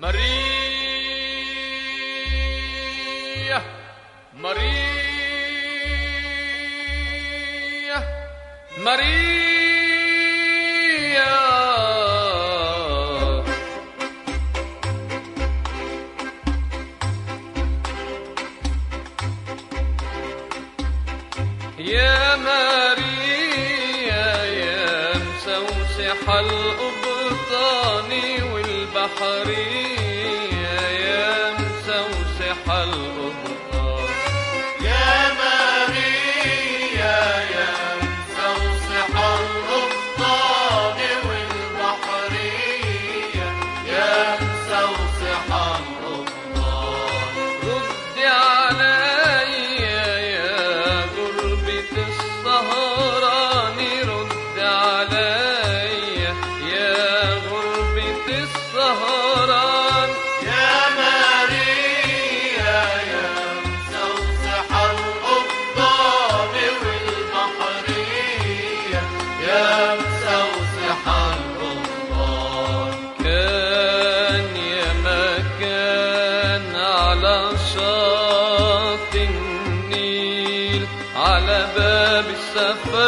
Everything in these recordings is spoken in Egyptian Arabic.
ماريا ماريا ماريا يا ماريا يا مسوسح الأبطان والبحرية يا مسوسح الأبطان يا ماريا يا مسوسح الأبطال والبحرية يا مسوسح الأبطال ردي عليا يا غربة السهران رد عليا يا غربة السهران يا ماريا يا مسوسح الأبطال والبحرية يا مسوسح الأبطال كان يا مكان على شاط النيل على باب السفر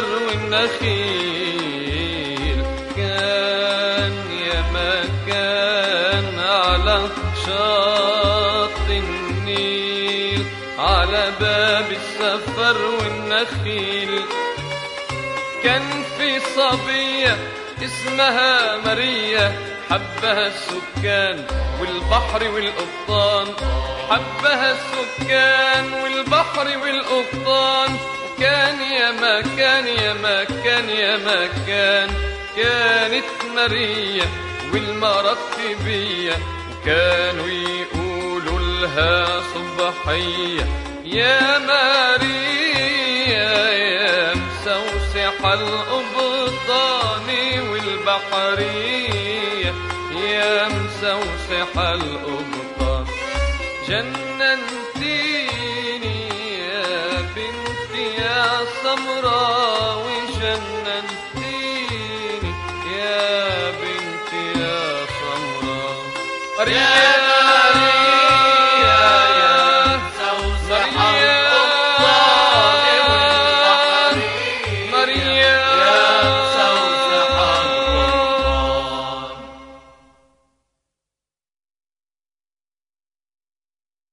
والنخيل كان يا مكان على شاط النيل على باب السفر والنخيل كان في صبية اسمها ماريا حبها السكان والبحر والقبطان حبها السكان والبحر والقبطان وكان يا مكان يا مكان يا مكان كانت ماريا والمرتبية وكانوا يقولوا لها صبحية يا ماريا يا مسوسح الأبطان والبحرية يا مسوسح الأبطان جننتيني يا بنتي يا سمراء وجننتيني يا بنتي يا سمراء يا ماريا يا مسوسح الأبطال والبحرية ماريا